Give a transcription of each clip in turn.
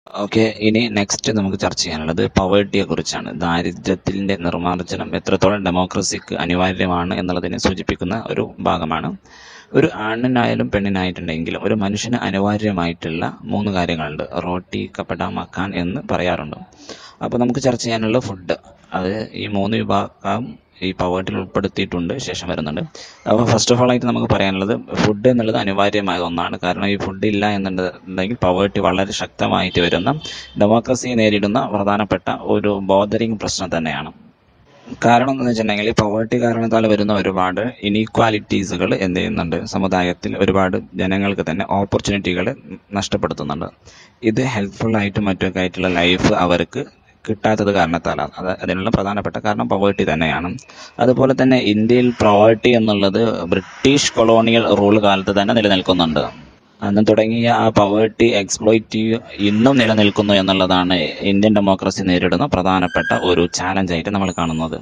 okay ഇനി next നമുക്ക് ചർച്ച ചെയ്യാനുള്ളത് പവേർട്ടിയെ കുറിച്ചാണ് ദാരിദ്ര്യത്തിന്റെ നിർമ്മാർജ്ജനം എത്രത്തോളം ഡെമോക്രസിക്ക് അനിവാര്യമാണ് എന്നുള്ളതിനെ സൂചിപ്പിക്കുന്ന ഒരു ഭാഗമാണ് ഒരു ആണിനായാലും പെണ്ണിനായിട്ടുണ്ടെങ്കിലും ഒരു മനുഷ്യന് അനിവാര്യമായിട്ടുള്ള മൂന്ന് കാര്യങ്ങളുണ്ട് റോട്ടി കപ്പട മക്കാൻ എന്ന് പറയാറുണ്ട് അപ്പോൾ നമുക്ക് ചർച്ച ചെയ്യാനുള്ള ഫുഡ് അത് ഈ മൂന്ന് വിഭാഗം ഈ പവേർട്ടിൽ ഉൾപ്പെടുത്തിയിട്ടുണ്ട് ശേഷം വരുന്നുണ്ട് അപ്പോൾ ഫസ്റ്റ് ഓഫ് ഓൾ ആയിട്ട് നമുക്ക് പറയാനുള്ളത് ഫുഡ് എന്നുള്ളത് അനിവാര്യമായ ഒന്നാണ് കാരണം ഈ ഫുഡ് ഇല്ല എന്നുണ്ടെങ്കിൽ പവേർട്ടി വളരെ ശക്തമായിട്ട് വരുന്ന ഡെമോക്രസിയെ നേരിടുന്ന പ്രധാനപ്പെട്ട ഒരു ബോധറിങ് പ്രശ്നം തന്നെയാണ് കാരണം എന്ന് വെച്ചിട്ടുണ്ടെങ്കിൽ പവേർട്ടി കാരണത്താൽ വരുന്ന ഒരുപാട് ഇനീക്വാലിറ്റീസുകൾ എന്ത് ചെയ്യുന്നുണ്ട് സമുദായത്തിൽ ഒരുപാട് ജനങ്ങൾക്ക് തന്നെ ഓപ്പർച്യൂണിറ്റികൾ നഷ്ടപ്പെടുത്തുന്നുണ്ട് ഇത് ഹെൽപ്ഫുൾ ആയിട്ടും മറ്റൊക്കെ ആയിട്ടുള്ള ലൈഫ് അവർക്ക് കിട്ടാത്തത് കാരണത്താലാണ് അത് അതിനുള്ള പ്രധാനപ്പെട്ട കാരണം പവേർട്ടി തന്നെയാണ് അതുപോലെ തന്നെ ഇന്ത്യയിൽ പവേർട്ടി എന്നുള്ളത് ബ്രിട്ടീഷ് കൊളോണിയൽ റൂൾ കാലത്ത് തന്നെ നിലനിൽക്കുന്നുണ്ട് അന്ന് തുടങ്ങിയ ആ പവേർട്ടി എക്സ്പ്ലോയിറ്റീവ് ഇന്നും നിലനിൽക്കുന്നു എന്നുള്ളതാണ് ഇന്ത്യൻ ഡെമോക്രസി നേരിടുന്ന പ്രധാനപ്പെട്ട ഒരു ചാലഞ്ചായിട്ട് നമ്മൾ കാണുന്നത്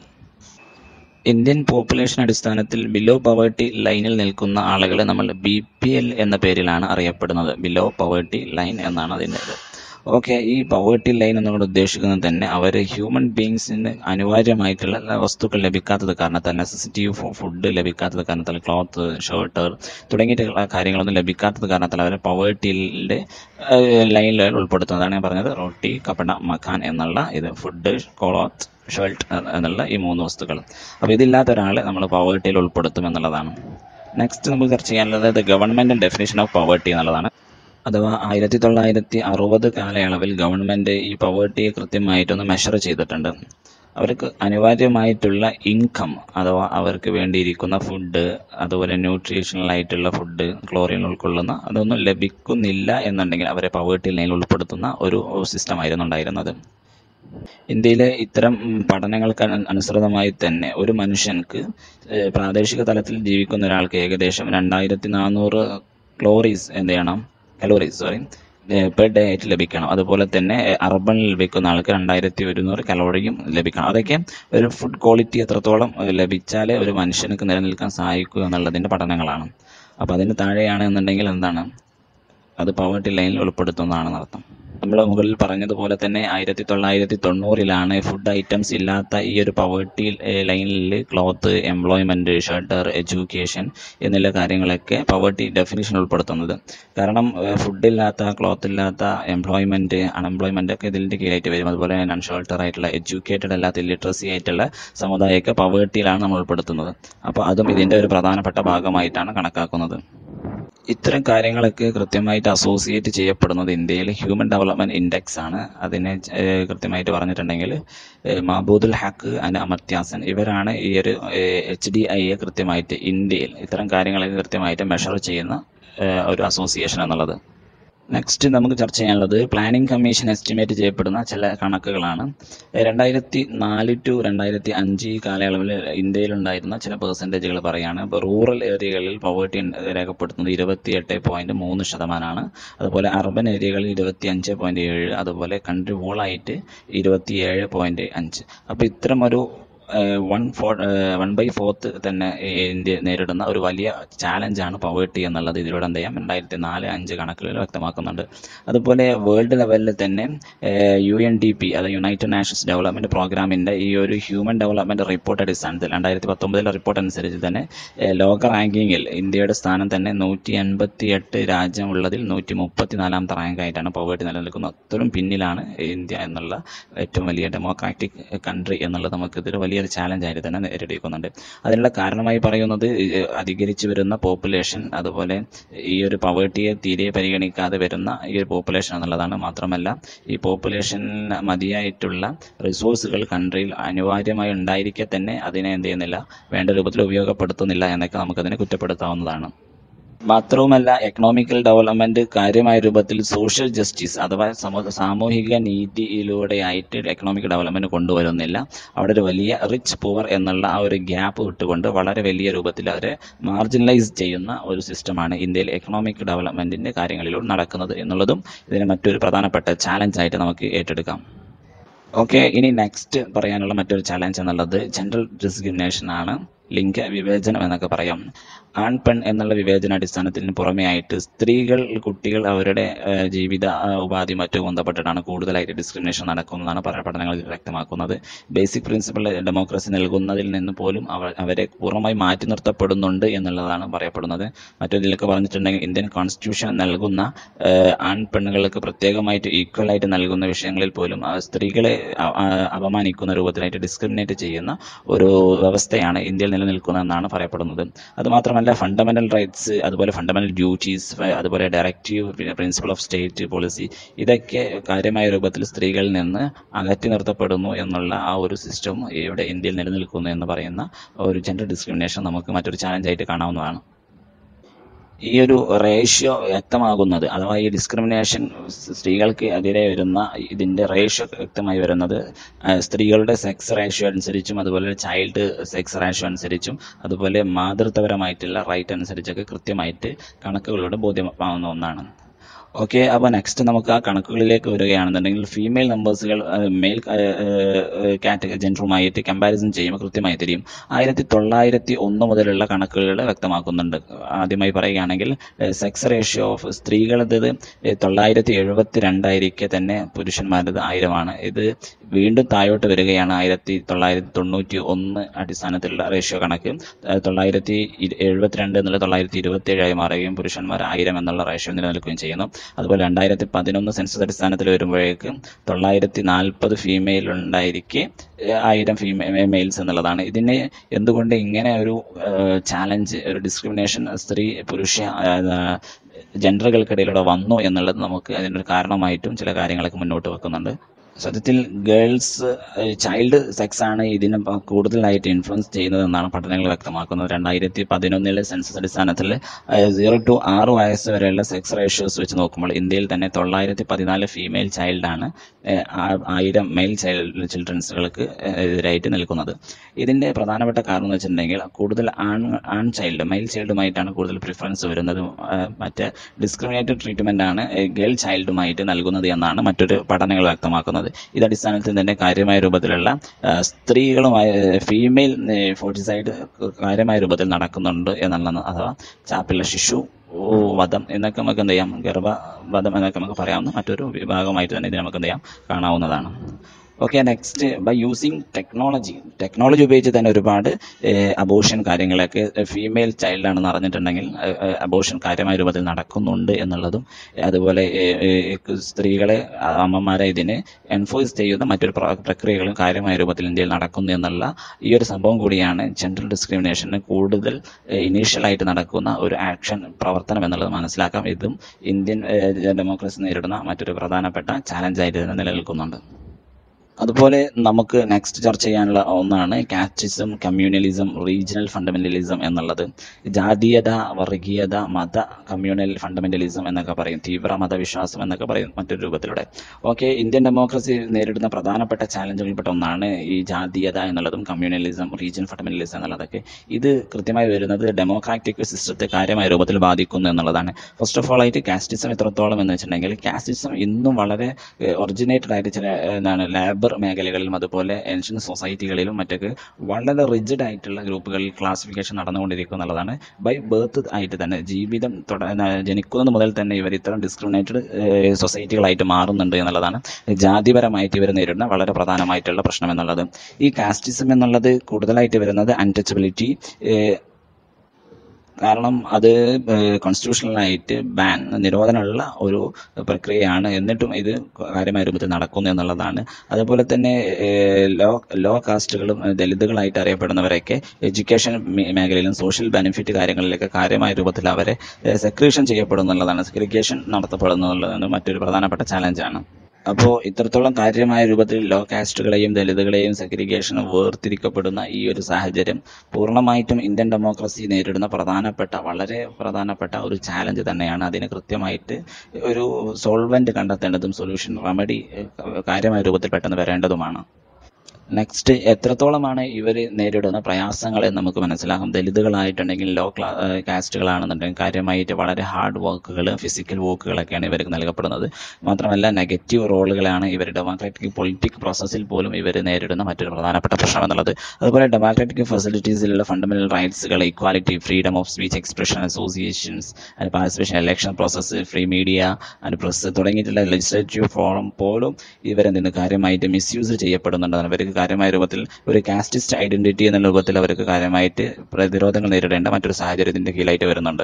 ഇന്ത്യൻ പോപ്പുലേഷൻ അടിസ്ഥാനത്തിൽ ബിലോ പവേർട്ടി ലൈനിൽ നിൽക്കുന്ന ആളുകളെ നമ്മൾ ബി പി എൽ എന്ന പേരിലാണ് അറിയപ്പെടുന്നത് ബിലോ പവേർട്ടി ലൈൻ എന്നാണ് അതിൻ്റെ ഇത് ഓക്കെ ഈ പവേർട്ടി ലൈൻ എന്നുകൊണ്ട് ഉദ്ദേശിക്കുന്നത് തന്നെ അവർ ഹ്യൂമൻ ബീങ്സിന് അനിവാര്യമായിട്ടുള്ള വസ്തുക്കൾ ലഭിക്കാത്തത് കാരണത്താൽ നെസസിറ്റി ഫുഡ് ലഭിക്കാത്തത് കാരണത്താൽ ക്ലോത്ത് ഷർട്ട് തുടങ്ങിയിട്ടുള്ള കാര്യങ്ങളൊന്നും ലഭിക്കാത്തത് കാരണത്താൽ അവരെ പവേർട്ടിയുടെ ലൈനിൽ ഉൾപ്പെടുത്തുന്നതാണ് ഞാൻ പറഞ്ഞത് റൊട്ടി കപ്പട മഖാൻ എന്നുള്ള ഇത് ഫുഡ് ക്ലോത്ത് ഷർട്ട് എന്നുള്ള ഈ മൂന്ന് വസ്തുക്കൾ അപ്പോൾ ഇതില്ലാത്ത ഒരാളെ നമ്മൾ പവേർട്ടിയിൽ ഉൾപ്പെടുത്തും എന്നുള്ളതാണ് നെക്സ്റ്റ് നമുക്ക് ചർച്ച ചെയ്യാനുള്ളത് ഗവൺമെൻറ് ഡെഫിനേഷൻ ഓഫ് പവേർട്ടി എന്നുള്ളതാണ് അഥവാ ആയിരത്തി തൊള്ളായിരത്തി അറുപത് കാലയളവിൽ ഗവൺമെൻറ് ഈ പവേർട്ടിയെ കൃത്യമായിട്ടൊന്ന് മെഷർ ചെയ്തിട്ടുണ്ട് അവർക്ക് അനിവാര്യമായിട്ടുള്ള ഇൻകം അഥവാ അവർക്ക് വേണ്ടിയിരിക്കുന്ന ഫുഡ് അതുപോലെ ന്യൂട്രീഷണൽ ആയിട്ടുള്ള ഫുഡ് ക്ലോറിൻ ഉൾക്കൊള്ളുന്ന അതൊന്നും ലഭിക്കുന്നില്ല എന്നുണ്ടെങ്കിൽ അവരെ പവേർട്ടി ലൈനിൽ ഉൾപ്പെടുത്തുന്ന ഒരു സിസ്റ്റം ആയിരുന്നു ഉണ്ടായിരുന്നത് ഇന്ത്യയിലെ ഇത്തരം പഠനങ്ങൾക്ക് അനുസൃതമായി തന്നെ ഒരു മനുഷ്യൻക്ക് പ്രാദേശിക തലത്തിൽ ജീവിക്കുന്ന ഒരാൾക്ക് ഏകദേശം രണ്ടായിരത്തി നാനൂറ് ക്ലോറീസ് എന്ത് ചെയ്യണം കലോറീസ് സോറി പെർ ഡേ ആയിട്ട് ലഭിക്കണം അതുപോലെ തന്നെ അർബണിൽ ലഭിക്കുന്ന ആൾക്ക് രണ്ടായിരത്തി ഒരുന്നൂറ് കലോറിയും ലഭിക്കണം അതൊക്കെ ഒരു ഫുഡ് ക്വാളിറ്റി എത്രത്തോളം ലഭിച്ചാലേ ഒരു മനുഷ്യനക്ക് നിലനിൽക്കാൻ സഹായിക്കൂ എന്നുള്ളതിൻ്റെ പഠനങ്ങളാണ് അപ്പോൾ അതിന് താഴെയാണ് എന്നുണ്ടെങ്കിൽ എന്താണ് അത് പവർട്ടി ലൈനിൽ ഉൾപ്പെടുത്തുന്നതാണെന്ന് അർത്ഥം നമ്മൾ മുകളിൽ പറഞ്ഞതുപോലെ തന്നെ ആയിരത്തി തൊള്ളായിരത്തി തൊണ്ണൂറിലാണ് ഫുഡ് ഐറ്റംസ് ഇല്ലാത്ത ഈ ഒരു പവേർട്ടി ലൈനിൽ ക്ലോത്ത് എംപ്ലോയ്മെൻറ്റ് ഷെൽട്ടർ എഡ്യൂക്കേഷൻ എന്നുള്ള കാര്യങ്ങളൊക്കെ പവേർട്ടി ഡെഫിനിഷൻ ഉൾപ്പെടുത്തുന്നത് കാരണം ഫുഡ് ഇല്ലാത്ത ക്ലോത്ത് ഇല്ലാത്ത എംപ്ലോയ്മെൻറ്റ് അൺഎംപ്ലോയ്മെൻ്റ് ഒക്കെ ഇതിൻ്റെ കീഴായിട്ട് വരും അതുപോലെ നൺ ഷെൽട്ടർ ആയിട്ടുള്ള എഡ്യൂക്കേറ്റഡ് അല്ലാത്ത ലിറ്ററസി ആയിട്ടുള്ള സമുദായമൊക്കെ പവേർട്ടിയിലാണ് നമ്മൾ ഉൾപ്പെടുത്തുന്നത് അപ്പോൾ അതും ഇതിൻ്റെ ഒരു പ്രധാനപ്പെട്ട ഭാഗമായിട്ടാണ് കണക്കാക്കുന്നത് ഇത്തരം കാര്യങ്ങളൊക്കെ കൃത്യമായിട്ട് അസോസിയേറ്റ് ചെയ്യപ്പെടുന്നത് ഇന്ത്യയിൽ ഹ്യൂമൻ ഡെവലപ്മെന്റ് ഇൻഡെക്സ് ആണ് അതിനെ കൃത്യമായിട്ട് പറഞ്ഞിട്ടുണ്ടെങ്കിൽ മഹബൂദുൽ ഹക്ക് ആൻഡ് അമർത്യാസൻ ഇവരാണ് ഈ ഒരു എച്ച് ഡി ഐയെ കൃത്യമായിട്ട് ഇന്ത്യയിൽ ഇത്തരം കാര്യങ്ങളൊക്കെ കൃത്യമായിട്ട് മെഷർ ചെയ്യുന്ന ഒരു അസോസിയേഷൻ എന്നുള്ളത് നെക്സ്റ്റ് നമുക്ക് ചർച്ച ചെയ്യാനുള്ളത് പ്ലാനിംഗ് കമ്മീഷൻ എസ്റ്റിമേറ്റ് ചെയ്യപ്പെടുന്ന ചില കണക്കുകളാണ് രണ്ടായിരത്തി നാല് ടു രണ്ടായിരത്തി അഞ്ച് ഈ കാലയളവിൽ ഇന്ത്യയിലുണ്ടായിരുന്ന ചില പെർസെൻറ്റേജുകൾ പറയുകയാണ് ഇപ്പോൾ റൂറൽ ഏരിയകളിൽ പവേർട്ടി രേഖപ്പെടുത്തുന്നത് ഇരുപത്തി എട്ട് പോയിൻറ്റ് മൂന്ന് ശതമാനമാണ് അതുപോലെ അർബൻ ഏരിയകളിൽ ഇരുപത്തി അഞ്ച് പോയിൻറ്റ് ഏഴ് അതുപോലെ കൺട്രി വോളായിട്ട് ഇരുപത്തി ഏഴ് പോയിൻറ്റ് അഞ്ച് അപ്പോൾ ഇത്തരം ഒരു one four one by fourth തന്നെ ഇന്ത്യ നേരിടുന്ന ഒരു വലിയ ചാലഞ്ചാണ് പവേർട്ടി എന്നുള്ളത് ഇതിലൂടെ എന്ത് ചെയ്യാം രണ്ടായിരത്തി നാല് അഞ്ച് കണക്കുകൾ വ്യക്തമാക്കുന്നുണ്ട് അതുപോലെ വേൾഡ് ലെവലിൽ തന്നെ യു എൻ ഡി പി അതായത് യുണൈറ്റഡ് നാഷൻസ് ഡെവലപ്മെൻറ്റ് പ്രോഗ്രാമിൻ്റെ ഈ ഒരു ഹ്യൂമൻ ഡെവലപ്മെൻറ്റ് റിപ്പോർട്ട് അടിസ്ഥാനത്തിൽ രണ്ടായിരത്തി പത്തൊമ്പതിലെ റിപ്പോർട്ട് അനുസരിച്ച് തന്നെ ലോക റാങ്കിങ്ങിൽ ഇന്ത്യയുടെ സ്ഥാനം തന്നെ നൂറ്റി എൺപത്തി എട്ട് രാജ്യമുള്ളതിൽ നൂറ്റി മുപ്പത്തി നാലാമത്തെ റാങ്കായിട്ടാണ് പവേർട്ടി നിലനിൽക്കുന്നത് അത്രയും പിന്നിലാണ് ഇന്ത്യ എന്നുള്ള ഏറ്റവും വലിയ ഡെമോക്രാറ്റിക് കൺട്രി എന്നുള്ളത് നമുക്ക് ഇതൊരു വലിയ വലിയൊരു ചാലഞ്ച് ആയിട്ട് തന്നെ നേരിടിക്കുന്നുണ്ട് അതിനുള്ള കാരണമായി പറയുന്നത് അധികരിച്ചു വരുന്ന പോപ്പുലേഷൻ അതുപോലെ ഈ ഒരു പവേർട്ടിയെ തീരെ പരിഗണിക്കാതെ വരുന്ന ഈ ഒരു പോപ്പുലേഷൻ എന്നുള്ളതാണ് മാത്രമല്ല ഈ പോപ്പുലേഷൻ മതിയായിട്ടുള്ള റിസോഴ്സുകൾ കൺട്രിയിൽ അനിവാര്യമായി ഉണ്ടായിരിക്കെ തന്നെ അതിനെ എന്ത് ചെയ്യുന്നില്ല വേണ്ട രൂപത്തിൽ ഉപയോഗപ്പെടുത്തുന്നില്ല എന്നൊക്കെ നമുക്കതിനെ കുറ്റപ്പെടുത്താവുന്നതാണ് മാത്രവുമല്ല എക്കണോമിക്കൽ ഡെവലപ്മെന്റ് കാര്യമായ രൂപത്തിൽ സോഷ്യൽ ജസ്റ്റിസ് അഥവാ സാമൂഹിക നീതിയിലൂടെയായിട്ട് എക്കണോമിക് ഡെവലപ്മെന്റ് കൊണ്ടുവരുന്നില്ല അവിടെ ഒരു വലിയ റിച്ച് പുവർ എന്നുള്ള ആ ഒരു ഗ്യാപ്പ് വിട്ടുകൊണ്ട് വളരെ വലിയ രൂപത്തിൽ അവരെ മാർജിനലൈസ് ചെയ്യുന്ന ഒരു സിസ്റ്റമാണ് ഇന്ത്യയിൽ എക്കണോമിക് ഡെവലപ്മെന്റിന്റെ കാര്യങ്ങളിലൂടെ നടക്കുന്നത് എന്നുള്ളതും ഇതിന് മറ്റൊരു പ്രധാനപ്പെട്ട ചാലഞ്ച് ആയിട്ട് നമുക്ക് ഏറ്റെടുക്കാം ഓക്കെ ഇനി നെക്സ്റ്റ് പറയാനുള്ള മറ്റൊരു ചാലഞ്ച് എന്നുള്ളത് ജനറൽ ഡിസ്ക്രിമിനേഷൻ ആണ് ലിംഗ വിവേചനം എന്നൊക്കെ പറയാം ആൺ പെൺ എന്നുള്ള വിവേചന അടിസ്ഥാനത്തിന് പുറമെയായിട്ട് സ്ത്രീകൾ കുട്ടികൾ അവരുടെ ഏഹ്, ജീവിത ആ, ഉപാധി മറ്റു ബന്ധപ്പെട്ടിട്ടാണ് കൂടുതലായിട്ട് ഡിസ്ക്രിമിനേഷൻ നടക്കുന്നതാണ് പല പഠനങ്ങളിൽ വ്യക്തമാക്കുന്നത് ബേസിക് പ്രിൻസിപ്പിൾ ഡെമോക്രസി നൽകുന്നതിൽ നിന്ന് പോലും അവ അവരെ പൂർണ്ണമായി മാറ്റി നിർത്തപ്പെടുന്നുണ്ട് എന്നുള്ളതാണ് പറയപ്പെടുന്നത് മറ്റൊരിലൊക്കെ പറഞ്ഞിട്ടുണ്ടെങ്കിൽ ഇന്ത്യൻ കോൺസ്റ്റിറ്റ്യൂഷൻ നൽകുന്ന ഏഹ്, ആൺ പെണ്ണുങ്ങൾക്ക് പ്രത്യേകമായിട്ട് ഈക്വൽ ആയിട്ട് നൽകുന്ന വിഷയങ്ങളിൽ പോലും ആ സ്ത്രീകളെ അ- ആ- അപമാനിക്കുന്ന രൂപത്തിലായിട്ട് ഡിസ്ക്രിമിനേറ്റ് ചെയ്യുന്ന ഒരു വ്യവസ്ഥയാണ് ഇന്ത്യയിൽ നിലനിൽക്കുന്നതെന്നാണ് പറയപ്പെടുന്നത് അതുമാത്രമല്ല ഫണ്ടമെന്റൽ റൈറ്റ്സ് അതുപോലെ ഫണ്ടമെന്റൽ ഡ്യൂട്ടീസ് അതുപോലെ directive principle of state policy ഇതൊക്കെ കാര്യമായ രൂപത്തിൽ സ്ത്രീകളിൽ നിന്ന് അകറ്റി നിർത്തപ്പെടുന്നു എന്നുള്ള ആ ഒരു സിസ്റ്റം ഇവിടെ ഇന്ത്യയിൽ നിലനിൽക്കുന്നു എന്ന് പറയുന്ന ഒരു ജെൻഡർ ഡിസ്ക്രിമിനേഷൻ നമുക്ക് മറ്റൊരു ചാലഞ്ചായിട്ട് കാണാവുന്നതാണ് ഈ ഒരു റേഷ്യോ വ്യക്തമാകുന്നത് അഥവാ ഈ ഡിസ്ക്രിമിനേഷൻ സ്ത്രീകൾക്ക് എതിരെ വരുന്ന ഇതിന്റെ റേഷ്യോ വ്യക്തമായി വരുന്നത് ആ, സ്ത്രീകളുടെ സെക്സ് റേഷ്യോ അനുസരിച്ചും അതുപോലെ ചൈൽഡ് സെക്സ് റേഷ്യോ അനുസരിച്ചും അതുപോലെ മാതൃത്വപരമായിട്ടുള്ള റൈറ്റ് അനുസരിച്ചൊക്കെ കൃത്യമായിട്ട് കണക്കുകളോട് ബോധ്യമാവുന്ന ഒന്നാണ് ഓക്കെ അപ്പോൾ നെക്സ്റ്റ് നമുക്ക് ആ കണക്കുകളിലേക്ക് വരികയാണെന്നുണ്ടെങ്കിൽ ഫീമെയിൽ നമ്പേഴ്സുകൾ മെയിൽ കാറ്റഗറി ജെൻഡറുമായിട്ട് കമ്പാരിസൺ ചെയ്യുമ്പോൾ കൃത്യമായി തിരിയും ആയിരത്തി തൊള്ളായിരത്തി ഒന്ന് മുതലുള്ള കണക്കുകൾ വ്യക്തമാക്കുന്നുണ്ട് ആദ്യമായി പറയുകയാണെങ്കിൽ സെക്സ് റേഷ്യോ ഓഫ് സ്ത്രീകളത് തൊള്ളായിരത്തി എഴുപത്തി രണ്ടായിരിക്കെ തന്നെ പുരുഷന്മാരത് ആയിരമാണ് ഇത് വീണ്ടും താഴോട്ട് വരികയാണ് ആയിരത്തി തൊള്ളായിരത്തി തൊണ്ണൂറ്റി ഒന്ന് അടിസ്ഥാനത്തിലുള്ള റേഷ്യോ കണക്ക് ഏഹ് തൊള്ളായിരത്തി ഇരു- എഴുപത്തിരണ്ട് എന്നുള്ള തൊള്ളായിരത്തി ഇരുപത്തി ഏഴായി മാറുകയും പുരുഷന്മാർ ആയിരം എന്നുള്ള റേഷ്യോ നിലനിൽക്കുകയും ചെയ്യുന്നു അതുപോലെ രണ്ടായിരത്തി പതിനൊന്ന് സെൻസസ് അടിസ്ഥാനത്തിൽ വരുമ്പോഴേക്കും തൊള്ളായിരത്തി നാൽപ്പത് ഫീമെയിൽ ഉണ്ടായിരിക്കെ ഏഹ് ആയിരം ഫീമെ മെയിൽസ് എന്നുള്ളതാണ് ഇതിന് എന്തുകൊണ്ട് ഇങ്ങനെ ഒരു ചാലഞ്ച് ഒരു ഡിസ്ക്രിമിനേഷൻ സ്ത്രീ പുരുഷ ജെൻഡറുകൾക്കിടയിലൂടെ വന്നു എന്നുള്ളത് നമുക്ക് അതിനൊരു കാരണമായിട്ടും ചില കാര്യങ്ങളൊക്കെ മുന്നോട്ട് വെക്കുന്നുണ്ട് സത്യത്തിൽ ഗേൾസ് ചൈൽഡ് സെക്സ് ആണ് ഇതിനെ പ- കൂടുതലായിട്ട് ഇൻഫ്ലുവൻസ് ചെയ്യുന്നതെന്നാണ് പഠനങ്ങൾ വ്യക്തമാക്കുന്നത് രണ്ടായിരത്തി പതിനൊന്നിലെ സെൻസസ് അടിസ്ഥാനത്തിൽ സീറോ ടു ആറ് വയസ്സ് വരെയുള്ള സെക്സ് റേഷ്യോസ് വെച്ച് നോക്കുമ്പോൾ ഇന്ത്യയിൽ തന്നെ തൊള്ളായിരത്തി പതിനാല് ഫീമെയിൽ ചൈൽഡാണ് ആയിരം മെയിൽ ചൈൽഡ് ചിൽഡ്രൻസുകൾക്ക് എതിരായിട്ട് നിൽക്കുന്നത് ഇതിന്റെ പ്രധാനപ്പെട്ട കാരണം എന്ന് വെച്ചിട്ടുണ്ടെങ്കിൽ കൂടുതൽ ആൺ ആൺ ചൈൽഡ് മെയിൽ ചൈൽഡുമായിട്ടാണ് കൂടുതൽ പ്രിഫറൻസ് വരുന്നത് മറ്റേ ഡിസ്ക്രിമിനേറ്റഡ് ട്രീറ്റ്മെന്റ് ആണ് ഗേൾ ചൈൽഡുമായിട്ട് നൽകുന്നത് എന്നാണ് മറ്റൊരു പഠനങ്ങൾ വ്യക്തമാക്കുന്നത് ഇത് അടിസ്ഥാനത്തിൽ തന്നെ കാര്യമായ രൂപത്തിലുള്ള ആ, സ്ത്രീകളുമായി ഫീമെയിൽ ഫോർട്ടിസൈഡ് കാര്യമായ രൂപത്തിൽ നടക്കുന്നുണ്ട് എന്നുള്ളതാണ് അഥവാ ചാപ്പിള്ള ശിശു ഓ, വധം എന്നൊക്കെ നമുക്ക് എന്ത് ചെയ്യാം ഗർഭവധം എന്നൊക്കെ നമുക്ക് പറയാവുന്ന മറ്റൊരു വിഭാഗമായിട്ട് തന്നെ ഇത് നമുക്ക് എന്ത് ചെയ്യാം കാണാവുന്നതാണ് okay next by using technology technology ഉപയോഗിച്ച് തന്നെ ഒരുപാട് അബോഷൻ കാര്യങ്ങളൊക്കെ ഫീമെയിൽ ചൈൽഡ് ആണെന്ന് അറിഞ്ഞിട്ടുണ്ടെങ്കിൽ അബോഷൻ കാര്യമായ രൂപത്തിൽ നടക്കുന്നുണ്ട് എന്നുള്ളതും അതുപോലെ ഏഹ്, ഏഹ്, സ്ത്രീകളെ അമ്മമാരെ ഇതിനെ എൻഫോഴ്സ് ചെയ്യുന്ന മറ്റൊരു പ്ര- പ്രക്രിയകളും കാര്യമായ രൂപത്തിൽ ഇന്ത്യയിൽ നടക്കുന്നു എന്നുള്ള ഈ ഒരു സംഭവം കൂടിയാണ് ജെൻഡർ ഡിസ്ക്രിമിനേഷന് കൂടുതൽ ഇനീഷ്യലായിട്ട് നടക്കുന്ന ഒരു ആക്ഷൻ പ്രവർത്തനം എന്നുള്ളത് മനസ്സിലാക്കാം ഇതും ഇന്ത്യൻ ഡെമോക്രസി നേരിടുന്ന മറ്റൊരു പ്രധാനപ്പെട്ട ചാലഞ്ചായിട്ട് തന്നെ നിലനിൽക്കുന്നുണ്ട് അതുപോലെ നമുക്ക് നെക്സ്റ്റ് ചർച്ച ചെയ്യാനുള്ള ഒന്നാണ് കാസ്റ്റിസം കമ്മ്യൂണലിസം റീജിയണൽ ഫണ്ടമെന്റലിസം എന്നുള്ളത് ജാതീയത വർഗീയത മത കമ്മ്യൂണൽ ഫണ്ടമെന്റലിസം എന്നൊക്കെ പറയും തീവ്ര മതവിശ്വാസം എന്നൊക്കെ പറയും മറ്റൊരു രൂപത്തിലൂടെ ഓക്കെ ഇന്ത്യൻ ഡെമോക്രസി നേരിടുന്ന പ്രധാനപ്പെട്ട ചാലഞ്ചുകളിൽപ്പെട്ട ഒന്നാണ് ഈ ജാതീയത എന്നുള്ളതും കമ്മ്യൂണലിസം റീജിയൻ ഫണ്ടമെന്റലിസം എന്നുള്ളതൊക്കെ ഇത് കൃത്യമായി വരുന്നത് ഡെമോക്രാറ്റിക് സിസ്റ്റത്തെ കാര്യമായ രൂപത്തിൽ ബാധിക്കുന്നു എന്നുള്ളതാണ് ഫസ്റ്റ് ഓഫ് ഓൾ ആയിട്ട് കാസ്റ്റിസം എത്രത്തോളം എന്ന് വെച്ചിട്ടുണ്ടെങ്കിൽ കാസ്റ്റിസം ഇന്നും വളരെ ഒറിജിനേറ്റഡ് ആയിട്ട് ചില ഏഹ്, എന്താണ് ലേബർ മേഖലകളിലും അതുപോലെ ഏൻഷ്യൻ സൊസൈറ്റികളിലും മറ്റൊക്കെ വളരെ റിജിഡ് ആയിട്ടുള്ള ഗ്രൂപ്പുകളിൽ ക്ലാസിഫിക്കേഷൻ നടന്നുകൊണ്ടിരിക്കും എന്നുള്ളതാണ് ബൈ ബർത്ത് ആയിട്ട് തന്നെ ജീവിതം തുട- ഏഹ്, ജനിക്കുന്നത് മുതൽ തന്നെ ഇവർ ഇത്തരം ഡിസ്ക്രിമിനേറ്റഡ് സൊസൈറ്റികളായിട്ട് മാറുന്നുണ്ട് എന്നുള്ളതാണ് ജാതിപരമായിട്ട് ഇവർ നേരിടുന്ന വളരെ പ്രധാനമായിട്ടുള്ള പ്രശ്നം എന്നുള്ളത് ഈ കാസ്റ്റിസം എന്നുള്ളത് കൂടുതലായിട്ട് വരുന്നത് അൺടച്ചബിലിറ്റി കാരണം അത് കോൺസ്റ്റിറ്റ്യൂഷണലായിട്ട് ബാൻ നിരോധനമുള്ള ഒരു പ്രക്രിയയാണ് എന്നിട്ടും ഇത് കാര്യമായ രൂപത്തിൽ നടക്കുന്നു എന്നുള്ളതാണ് അതുപോലെ തന്നെ ലോ ലോ കാസ്റ്റുകളും ദലിതുകളായിട്ട് അറിയപ്പെടുന്നവരൊക്കെ എഡ്യൂക്കേഷൻ മേഖലയിലും സോഷ്യൽ ബെനിഫിറ്റ് കാര്യങ്ങളിലൊക്കെ കാര്യമായ രൂപത്തിൽ അവരെ സെക്രീഷൻ ചെയ്യപ്പെടുന്നു എന്നുള്ളതാണ് സെഗ്രിഗേഷൻ നടത്തപ്പെടുന്നു എന്നുള്ളതാണ് മറ്റൊരു പ്രധാനപ്പെട്ട ചാലഞ്ചാണ് അപ്പോൾ ഇത്രത്തോളം കാര്യമായ രൂപത്തിൽ ലോ കാസ്റ്റുകളെയും ദലിതുകളെയും സെഗ്രിഗേഷനും വേർതിരിക്കപ്പെടുന്ന ഈ ഒരു സാഹചര്യം പൂർണ്ണമായിട്ടും ഇന്ത്യൻ ഡെമോക്രസി നേരിടുന്ന പ്രധാനപ്പെട്ട വളരെ പ്രധാനപ്പെട്ട ഒരു ചാലഞ്ച് തന്നെയാണ് അതിന് കൃത്യമായിട്ട് ഒരു സോൾവെന്റ് കണ്ടെത്തേണ്ടതും സൊല്യൂഷൻ റെമഡി കാര്യമായ രൂപത്തിൽ പെട്ടെന്ന് വരേണ്ടതുമാണ് നെക്സ്റ്റ് എത്രത്തോളമാണ് ഇവർ നേരിടുന്ന പ്രയാസങ്ങൾ എന്ന് നമുക്ക് മനസ്സിലാകും ദലിതുകളായിട്ടുണ്ടെങ്കിൽ ലോ ക്ലാ കാസ്റ്റുകളാണെന്നുണ്ടെങ്കിൽ കാര്യമായിട്ട് വളരെ ഹാർഡ് വർക്കുകൾ ഫിസിക്കൽ വർക്കുകളൊക്കെയാണ് ഇവർക്ക് നൽകപ്പെടുന്നത് മാത്രമല്ല നെഗറ്റീവ് റോളുകളാണ് ഇവർ ഡെമോക്രാറ്റിക് പൊളിറ്റിക് പ്രോസസ്സിൽ പോലും ഇവർ നേരിടുന്ന മറ്റൊരു പ്രധാനപ്പെട്ട പ്രശ്നം എന്നുള്ളത് അതുപോലെ ഡെമോക്രാറ്റിക് ഫെസിലിറ്റീസിലുള്ള ഫണ്ടമെന്റൽ റൈറ്റ്സുകൾ equality freedom of speech expression associations and participation election process free media and press തുടങ്ങിയിട്ടുള്ള ലെജിസ്ലേറ്റീവ് ഫോറം പോലും ഇവരെന്തിന് കാര്യമായിട്ട് മിസ്യൂസ് ചെയ്യപ്പെടുന്നുണ്ട് ഇവർക്ക് കാര്യമായ രൂപത്തിൽ ഒരു കാസ്റ്റിസ്റ്റ് ഐഡന്റിറ്റി എന്ന രൂപത്തിൽ അവർക്ക് കാര്യമായിട്ട് പ്രതിരോധങ്ങൾ നേരിടേണ്ട മറ്റൊരു സാഹചര്യത്തിന്റെ കീഴിലായിട്ട് വരുന്നുണ്ട്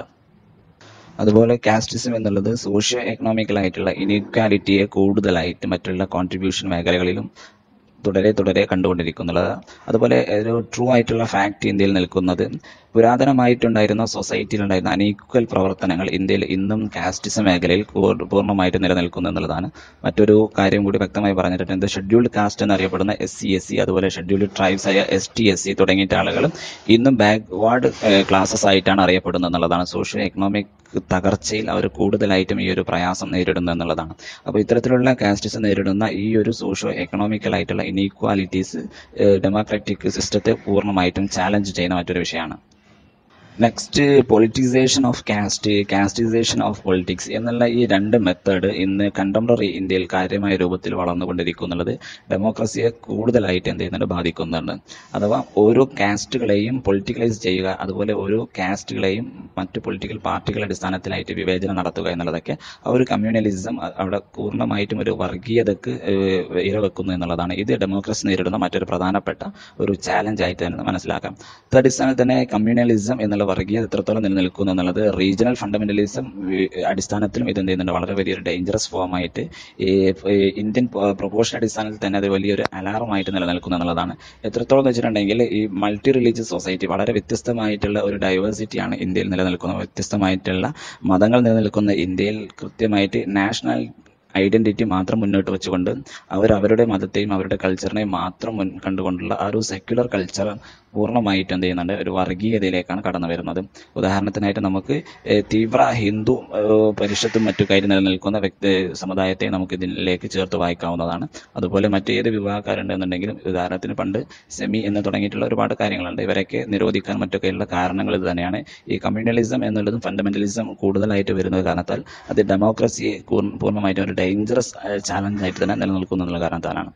അതുപോലെ കാസ്റ്റിസം എന്നുള്ളത് സോഷ്യോ എക്കണോമിക്കൽ ആയിട്ടുള്ള ഇനീക്വാലിറ്റിയെ കൂടുതലായിട്ട് മറ്റുള്ള കോൺട്രിബ്യൂഷൻ മേഖലകളിലും തുടരെ തുടരെ കണ്ടുകൊണ്ടിരിക്കുന്നുള്ളത് അതുപോലെ ഒരു ട്രൂ ആയിട്ടുള്ള ഫാക്ട് ഇന്ത്യയിൽ നിൽക്കുന്നത് പുരാതനമായിട്ടുണ്ടായിരുന്ന സൊസൈറ്റിയിലുണ്ടായിരുന്ന അനീക്വൽ പ്രവർത്തനങ്ങൾ ഇന്ത്യയിൽ ഇന്നും കാസ്റ്റിസം മേഖലയിൽ പൂർ- പൂർണ്ണമായിട്ട് നിലനിൽക്കുന്നു എന്നുള്ളതാണ് മറ്റൊരു കാര്യം കൂടി വ്യക്തമായി പറഞ്ഞിട്ടുണ്ട് ഷെഡ്യൂൾഡ് കാസ്റ്റ് എന്നറിയപ്പെടുന്ന എസ് സി എസ് സി അതുപോലെ ഷെഡ്യൂൾഡ് ട്രൈബ്സ് ആയ എസ് ടി എസ് സി തുടങ്ങിയിട്ട് ആളുകൾ ഇന്നും ബാക്ക്വാർഡ് ക്ലാസ്സസ് ആയിട്ടാണ് അറിയപ്പെടുന്നത് എന്നുള്ളതാണ് സോഷ്യോ എക്കണോമിക് തകർച്ചയിൽ അവർ കൂടുതലായിട്ടും ഈ ഒരു പ്രയാസം നേരിടുന്നു എന്നുള്ളതാണ് അപ്പോൾ ഇത്തരത്തിലുള്ള കാസ്റ്റിസം നേരിടുന്ന ഈ ഒരു സോഷ്യോ എക്കണോമിക്കൽ ആയിട്ടുള്ള ഇനീക്വാലിറ്റീസ് ഡെമോക്രാറ്റിക് സിസ്റ്റത്തെ പൂർണ്ണമായിട്ടും ചാലഞ്ച് ചെയ്യുന്ന മറ്റൊരു വിഷയമാണ് next politicisation of caste casteisation of politics എന്നുള്ള ഈ രണ്ട് മെത്തേഡ് ഇന്ന് കണ്ടംപററി ഇന്ത്യയിൽ കാര്യമായ രൂപത്തിൽ വളർന്നുകൊണ്ടിരിക്കുന്നുള്ളത് ഡെമോക്രസിയെ കൂടുതലായിട്ട് എന്ത് ചെയ്യുന്നുണ്ട് ബാധിക്കുന്നുണ്ട് അഥവാ ഓരോ കാസ്റ്റുകളെയും പൊളിറ്റിക്കലൈസ് ചെയ്യുക അതുപോലെ ഓരോ കാസ്റ്റുകളെയും മറ്റ് പൊളിറ്റിക്കൽ പാർട്ടികളുടെ അടിസ്ഥാനത്തിലായിട്ട് വിവേചനം നടത്തുക എന്നുള്ളതൊക്കെ ആ ഒരു കമ്മ്യൂണലിസം അവിടെ പൂർണ്ണമായിട്ടും ഒരു വർഗീയതക്ക് ഏഹ്, ഇരവെക്കുന്നു എന്നുള്ളതാണ് ഇത് ഡെമോക്രസി നേരിടുന്ന മറ്റൊരു പ്രധാനപ്പെട്ട ഒരു ചാലഞ്ച് ആയിട്ട് തന്നെ മനസ്സിലാക്കാം ഇത് അടിസ്ഥാനത്തിൽ തന്നെ കമ്മ്യൂണലിസം എന്നുള്ള വർഗീയത എത്രത്തോളം നിലനിൽക്കുന്നു എന്നുള്ളത് റീജിയണൽ ഫണ്ടമെന്റലിസം അടിസ്ഥാനത്തിലും ഇത് എന്ത് ചെയ്യുന്നുണ്ട് വളരെ വലിയൊരു ഡേഞ്ചറസ് ഫോമായിട്ട് ഈ ഈ ഇന്ത്യൻ പ്രൊപ്പോഷൻ അടിസ്ഥാനത്തിൽ തന്നെ അത് വലിയൊരു അലാറമായിട്ട് നിലനിൽക്കുന്നു എന്നുള്ളതാണ് എത്രത്തോളം എന്ന് വെച്ചിട്ടുണ്ടെങ്കിൽ ഈ മൾട്ടി റിലീജിയസ് സൊസൈറ്റി വളരെ വ്യത്യസ്തമായിട്ടുള്ള ഒരു ഡൈവേഴ്സിറ്റിയാണ് ഇന്ത്യയിൽ നിലനിൽക്കുന്നത് വ്യത്യസ്തമായിട്ടുള്ള മതങ്ങൾ നിലനിൽക്കുന്ന ഇന്ത്യയിൽ കൃത്യമായിട്ട് നാഷണൽ ഐഡന്റിറ്റി മാത്രം മുന്നോട്ട് വെച്ചുകൊണ്ട് അവർ അവരുടെ മതത്തെയും അവരുടെ കൾച്ചറിനെയും മാത്രം മുൻ കണ്ടുകൊണ്ടുള്ള ആ ഒരു സെക്യുലർ കൾച്ചർ പൂർണ്ണമായിട്ട് എന്ത് ചെയ്യുന്നുണ്ട് ഒരു വർഗീയതയിലേക്കാണ് കടന്നു വരുന്നത് ഉദാഹരണത്തിനായിട്ട് നമുക്ക് ഏഹ്, തീവ്ര ഹിന്ദു ഏഹ്, പരിഷത്തും മറ്റു കാര്യം നിലനിൽക്കുന്ന വ്യക്തി സമുദായത്തെ നമുക്ക് ഇതിലേക്ക് ചേർത്ത് വായിക്കാവുന്നതാണ് അതുപോലെ മറ്റേത് വിഭാഗക്കാരുണ്ടെന്നുണ്ടെങ്കിലും ഉദാഹരണത്തിന് പണ്ട് സെമി എന്ന് തുടങ്ങിയിട്ടുള്ള ഒരുപാട് കാര്യങ്ങളുണ്ട് ഇവരൊക്കെ നിരോധിക്കാൻ മറ്റൊക്കെയുള്ള കാരണങ്ങൾ ഇത് തന്നെയാണ് ഈ കമ്മ്യൂണലിസം എന്നുള്ളതും ഫണ്ടമെന്റലിസം കൂടുതലായിട്ട് വരുന്നത് കാരണത്താൽ അത് ഡെമോക്രസിയെ പൂർ- പൂർണ്ണമായിട്ടും ഒരു ഡേഞ്ചറസ് ചാലഞ്ച് ആയിട്ട് തന്നെ നിലനിൽക്കുന്നു എന്നുള്ള കാരണത്താലാണ്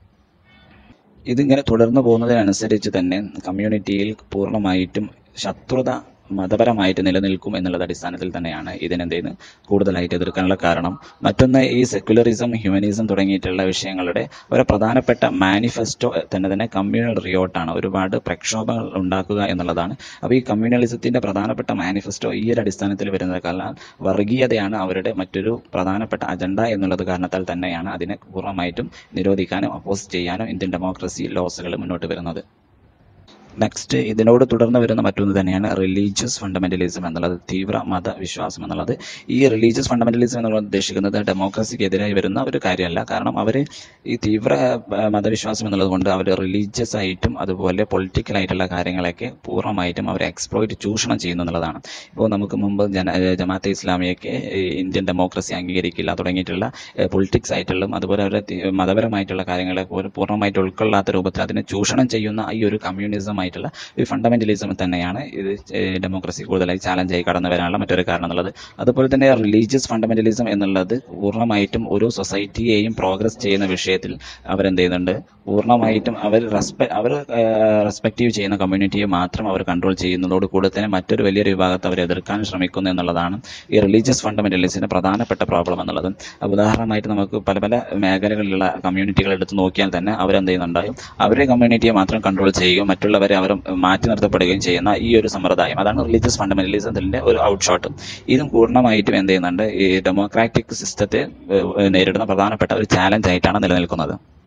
ഇതിങ്ങനെ തുടർന്നു പോകുന്നതിനനുസരിച്ച് തന്നെ കമ്മ്യൂണിറ്റിയിൽ പൂർണ്ണമായിട്ടും ശത്രുത മതപരമായിട്ട് നിലനിൽക്കും എന്നുള്ളത് അടിസ്ഥാനത്തിൽ തന്നെയാണ് ഇതിനെന്ത് ചെയ്യുന്നത് കൂടുതലായിട്ട് എതിർക്കാനുള്ള കാരണം മറ്റൊന്ന് ഈ സെക്യുലറിസം ഹ്യൂമനിസം തുടങ്ങിയിട്ടുള്ള വിഷയങ്ങളുടെ ഒരു പ്രധാനപ്പെട്ട മാനിഫെസ്റ്റോ തന്നെ തന്നെ കമ്മ്യൂണൽ റിയോട്ടാണ് ഒരുപാട് പ്രക്ഷോഭങ്ങൾ ഉണ്ടാക്കുക എന്നുള്ളതാണ് അപ്പോൾ ഈ കമ്മ്യൂണലിസത്തിന്റെ പ്രധാനപ്പെട്ട മാനിഫെസ്റ്റോ ഈ ഒരു അടിസ്ഥാനത്തിൽ വരുന്നത് കാരണം വർഗീയതയാണ് അവരുടെ മറ്റൊരു പ്രധാനപ്പെട്ട അജണ്ട എന്നുള്ളത് കാരണത്താൽ തന്നെയാണ് അതിനെ പൂർണ്ണമായിട്ടും നിരോധിക്കാനും അപ്പോസ് ചെയ്യാനും ഇന്ത്യൻ ഡെമോക്രസി ലോസുകൾ മുന്നോട്ട് വരുന്നത് നെക്സ്റ്റ് ഇതിനോട് തുടർന്ന് വരുന്ന മറ്റൊന്ന് തന്നെയാണ് റിലീജിയസ് ഫണ്ടമെന്റലിസം എന്നുള്ളത് തീവ്ര മതവിശ്വാസം എന്നുള്ളത് ഈ റിലീജിയസ് ഫണ്ടമെന്റലിസം എന്നുള്ളത് ഉദ്ദേശിക്കുന്നത് ഡെമോക്രസിക്ക് എതിരായി വരുന്ന ഒരു കാര്യമല്ല കാരണം അവർ ഈ തീവ്ര ആ, മതവിശ്വാസം എന്നുള്ളത് കൊണ്ട് അവർ റിലീജിയസ് ആയിട്ടും അതുപോലെ പൊളിറ്റിക്കൽ ആയിട്ടുള്ള കാര്യങ്ങളൊക്കെ പൂർണ്ണമായിട്ടും അവർ എക്സ്പ്ലോയിറ്റ് ചൂഷണം ചെയ്യുന്നു എന്നുള്ളതാണ് ഇപ്പോൾ നമുക്ക് മുമ്പ് ജന ഏ, ജമാഅത്തെ ഇസ്ലാമിയൊക്കെ ഈ ഇന്ത്യൻ ഡെമോക്രസി അംഗീകരിക്കില്ല തുടങ്ങിയിട്ടുള്ള പൊളിറ്റിക്സ് ആയിട്ടുള്ള അതുപോലെ അവരുടെ തി- മതപരമായിട്ടുള്ള കാര്യങ്ങളെ ഒരു പൂർണ്ണമായിട്ട് ഉൾക്കൊള്ളാത്ത രൂപത്തിൽ അതിനെ ചൂഷണം ചെയ്യുന്ന ഈ ഒരു കമ്മ്യൂണിസം ആയിട്ടുള്ള ഈ ഫണ്ടമെന്റലിസം തന്നെയാണ് ഇത് ഡെമോക്രസി കൂടുതലായി ചാലഞ്ച് ആയി കടന്നു വരാനുള്ള മറ്റൊരു കാരണം എന്നുള്ളത് അതുപോലെ തന്നെ റിലീജിയസ് ഫണ്ടമെന്റലിസം എന്നുള്ളത് പൂർണ്ണമായിട്ടും ഒരു സൊസൈറ്റിയെയും പ്രോഗ്രസ് ചെയ്യുന്ന വിഷയത്തിൽ അവരെന്ത് ചെയ്യുന്നുണ്ട് പൂർണ്ണമായിട്ടും അവർ റെസ്പെ അവർ റെസ്പെക്റ്റീവ് ചെയ്യുന്ന കമ്മ്യൂണിറ്റിയെ മാത്രം അവർ കൺട്രോൾ ചെയ്യുന്നതോട് കൂടെ തന്നെ മറ്റൊരു വലിയൊരു വിഭാഗത്തെ അവർ എതിർക്കാൻ ശ്രമിക്കുന്നു എന്നുള്ളതാണ് ഈ റിലീജിയസ് ഫണ്ടമെന്റലിസിന്റെ പ്രധാനപ്പെട്ട പ്രോബ്ലം എന്നുള്ളത് അപ്പോൾ ഉദാഹരണമായിട്ട് നമുക്ക് പല പല മേഖലകളിലുള്ള കമ്മ്യൂണിറ്റികൾ എടുത്ത് നോക്കിയാൽ തന്നെ അവരെന്ത് ചെയ്യുന്നുണ്ടായും അവരുടെ കമ്മ്യൂണിറ്റിയെ മാത്രം കൺട്രോൾ ചെയ്യുകയും മറ്റുള്ളവരെ അവർ മാറ്റി നിർത്തപ്പെടുകയും ചെയ്യുന്ന ഈ ഒരു സമ്പ്രദായം അതാണ് റിലീജിയസ് ഫണ്ടമെന്റലിസത്തിന്റെ ഒരു ഔട്ട്ഷോട്ട് ഇതും പൂർണ്ണമായിട്ടും എന്ത് ചെയ്യുന്നുണ്ട് ഈ ഡെമോക്രാറ്റിക് സിസ്റ്റത്തെ ഏഹ്, നേരിടുന്ന പ്രധാനപ്പെട്ട ഒരു ചാലഞ്ച് ആയിട്ടാണ് നിലനിൽക്കുന്നത്